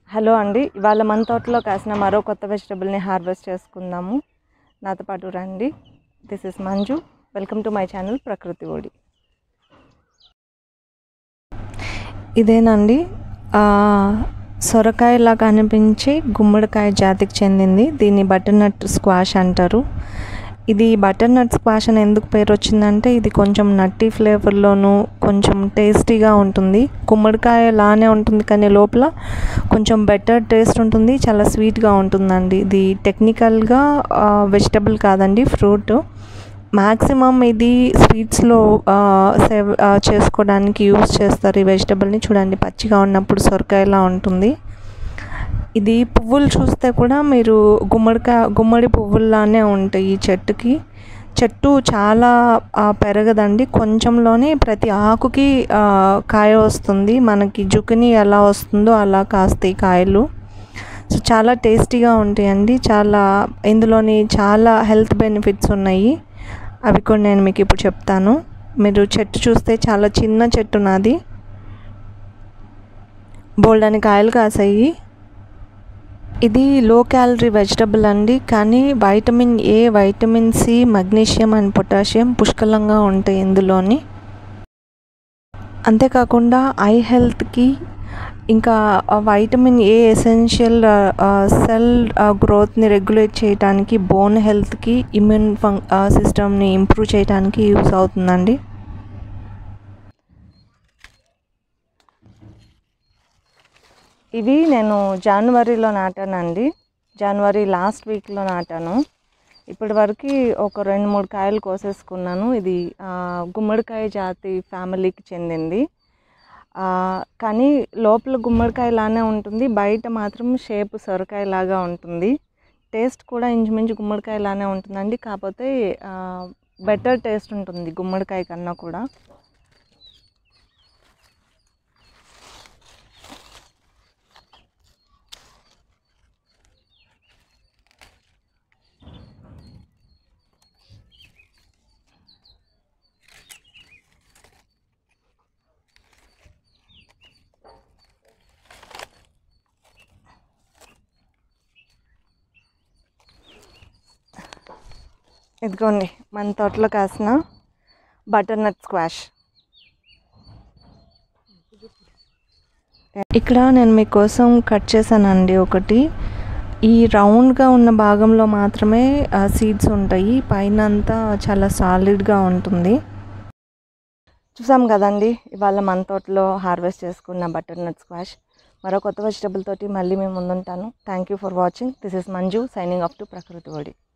hello అండి ఇవాళ మన తోటలో కాసిన మరో కొత్త వెజిటబుల్ని హార్వెస్ట్ చేసుకుందాము నాతో పాటు రండి this is Manju welcome to my channel Prakruthi Odi ఇదేనండి ఆ, సొరకాయలా కనిపించి గుమ్మడికాయ జాతికి చెందింది దీన్ని బటర్నట్ స్క్వాష్ అంటారు ఇది బటర్నట్ స్క్వాష్ అని ఎందుకు పేరు వచ్చిందంటే ఇది కొంచెం నట్టి ఫ్లేవర్లోను కొంచెం టేస్టీగా ఉంటుంది గుమ్మడికాయ లానే ఉంటుంది కానీ లోపల కొంచెం బెటర్ టేస్ట్ ఉంటుంది చాలా స్వీట్గా ఉంటుందండి ఇది టెక్నికల్గా వెజిటబుల్ కాదండి ఫ్రూట్ మ్యాక్సిమం ఇది స్వీట్స్లో సేవ్ ఆ, చేసుకోవడానికి యూస్ చేస్తారు ఈ వెజిటబుల్ని చూడండి పచ్చిగా ఉన్నప్పుడు సొరకాయలా ఉంటుంది ఇది పువ్వులు చూస్తే కూడా మీరు గుమ్మడికాయ గుమ్మడి పువ్వుల్లానే ఉంటాయి ఈ చెట్టుకి చెట్టు చాలా ఆ, పెరగదండి కొంచెంలోనే ప్రతి ఆకుకి ఆ, కాయ వస్తుంది మనకి జుకిని ఎలా వస్తుందో అలా కాస్తాయి కాయలు సో చాలా టేస్టీగా ఉంటాయండి చాలా ఇందులోని చాలా హెల్త్ బెనిఫిట్స్ ఉన్నాయి అవి కూడా నేను మీకు ఇప్పుడు చెప్తాను మీరు చెట్టు చూస్తే చాలా చిన్న చెట్టు నాది బోల్డ్ అని కాయలు కాసాయి ఇది లో క్యాలరీ వెజిటబుల్ అండి కానీ vitamin A vitamin C magnesium and potassium పుష్కలంగా ఉంటాయి ఇందులోని అంతేకాకుండా ఐ హెల్త్కి ఇంకా ఆ వైటమిన్ ఏ ఎసెన్షియల్ సెల్ గ్రోత్ని రెగ్యులేట్ చేయడానికి బోన్ హెల్త్కి ఇమ్యూన్ ఫంక్ సిస్టమ్ని ఇంప్రూవ్ చేయడానికి యూస్ అవుతుందండి ఇవి నేను జనవరిలో నాటానండి జనవరి లాస్ట్ వీక్లో నాటాను ఇప్పటి వరకు ఒక రెండు మూడు కాయలు కోసేసుకున్నాను ఇది ఆ, గుమ్మడికాయ జాతి ఫ్యామిలీకి చెందింది ఆ, కానీ లోపల గుమ్మడికాయ లానే ఉంటుంది బయట మాత్రం షేప్ సొరకాయ లాగా ఉంటుంది టేస్ట్ కూడా ఇంచుమించు గుమ్మడికాయ లానే ఉంటుందండి కాకపోతే బెటర్ టేస్ట్ ఉంటుంది గుమ్మడికాయ కన్నా కూడా ఇదిగోండి మన తోటలో కాసిన బటర్నట్ స్క్వాష్ ఇక్కడ నేను మీకోసం కట్ చేశానండి ఒకటి ఈ రౌండ్గా ఉన్న భాగంలో మాత్రమే సీడ్స్ ఉంటాయి పైన అంతా చాలా సాలిడ్గా ఉంటుంది చూసాం కదండి ఇవాళ మన తోటలో హార్వెస్ట్ చేసుకున్న బటర్నట్ స్క్వాష్ మరో కొత్త వెజిటబుల్ తోటి మళ్ళీ మేము ముందుంటాను thank you for watching this is Manju signing off to Prakruthi Vodi